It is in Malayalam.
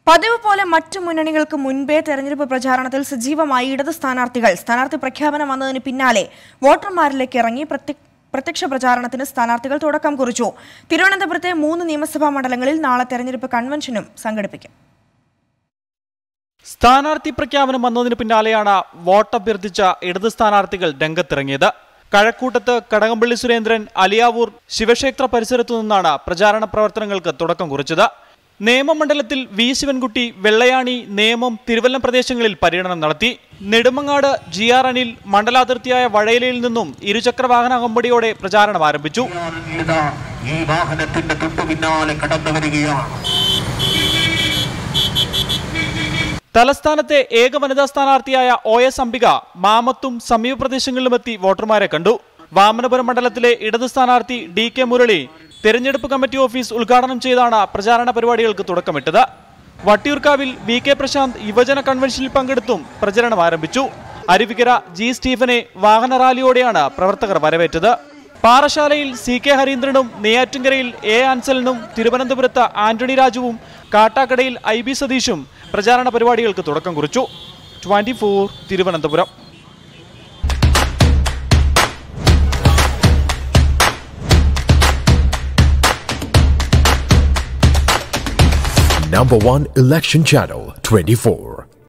പതിവ് പോലെ മറ്റു മുന്നണികൾക്ക് മുൻപേ തെരഞ്ഞെടുപ്പ് പ്രചാരണത്തിൽ സജീവമായി ഇടത് സ്ഥാനാർത്ഥികൾ സ്ഥാനാർത്ഥി പ്രഖ്യാപനം വന്നതിന് പിന്നാലെ വോട്ടർമാരിലേക്ക് ഇറങ്ങി പ്രത്യ- പ്രത്യക്ഷ പ്രചാരണത്തിന് സ്ഥാനാർത്ഥികൾ തുടക്കം കുറിച്ചു തിരുവനന്തപുരത്തെ മൂന്ന് നിയമസഭാ മണ്ഡലങ്ങളിൽ നാളെ തെരഞ്ഞെടുപ്പ് കൺവെൻഷനും സംഘടിപ്പിക്കും സ്ഥാനാർത്ഥി പ്രഖ്യാപനം വന്നതിന് പിന്നാലെയാണ് വോട്ടഭ്യർത്ഥിച്ച ഇടത് സ്ഥാനാർത്ഥികൾ രംഗത്തിറങ്ങിയത് കഴക്കൂട്ടത്ത് കടകംപള്ളി സുരേന്ദ്രൻ അലിയാവൂർ ശിവക്ഷേത്ര പരിസരത്തു നിന്നാണ് പ്രചാരണ പ്രവർത്തനങ്ങൾക്ക് തുടക്കം കുറിച്ചത് നേമമണ്ഡലത്തിൽ വി ശിവൻകുട്ടി വെള്ളയാണി നേമം തിരുവല്ലം പ്രദേശങ്ങളിൽ പര്യടനം നടത്തി നെടുമങ്ങാട് ജി ആർ അനിൽ മണ്ഡലാതിർത്തിയായ വഴയിലയിൽ നിന്നും ഇരുചക്രവാഹന അകമ്പടിയോടെ പ്രചാരണം ആരംഭിച്ചു ഇതാ ഈ വാഹനത്തിന്റെ തൊട്ടു പിന്നാലെ കടന്നു വരികയാണ് തലസ്ഥാനത്തെ ഏക വനിതാ സ്ഥാനാർത്ഥിയായ ഒ എസ് അംബിക മാമത്തും സമീപ പ്രദേശങ്ങളിലുമെത്തി വോട്ടർമാരെ കണ്ടു വാമനപുരം മണ്ഡലത്തിലെ ഇടത് സ്ഥാനാർത്ഥി ഡി കെ മുരളി തെരഞ്ഞെടുപ്പ് കമ്മിറ്റി ഓഫീസ് ഉദ്ഘാടനം ചെയ്താണ് പ്രചാരണ പരിപാടികൾക്ക് തുടക്കമിട്ടത് വട്ടിയൂർക്കാവിൽ വി കെ പ്രശാന്ത് യുവജന കൺവെൻഷനിൽ പങ്കെടുത്തും പ്രചരണം ആരംഭിച്ചു അരുവിക്കര ജി സ്റ്റീഫനെ വാഹന റാലിയോടെയാണ് പ്രവർത്തകർ വരവേറ്റത് പാറശാലയിൽ സി കെ ഹരീന്ദ്രനും നെയ്യാറ്റിൻകരയിൽ എ ആൻസലിനും തിരുവനന്തപുരത്ത് ആന്റണി രാജുവും കാട്ടാക്കടയിൽ ഐ ബി സതീഷും പ്രചാരണ പരിപാടികൾക്ക് തുടക്കം കുറിച്ചു twenty Thiruvananthapuram Number one election channel 24.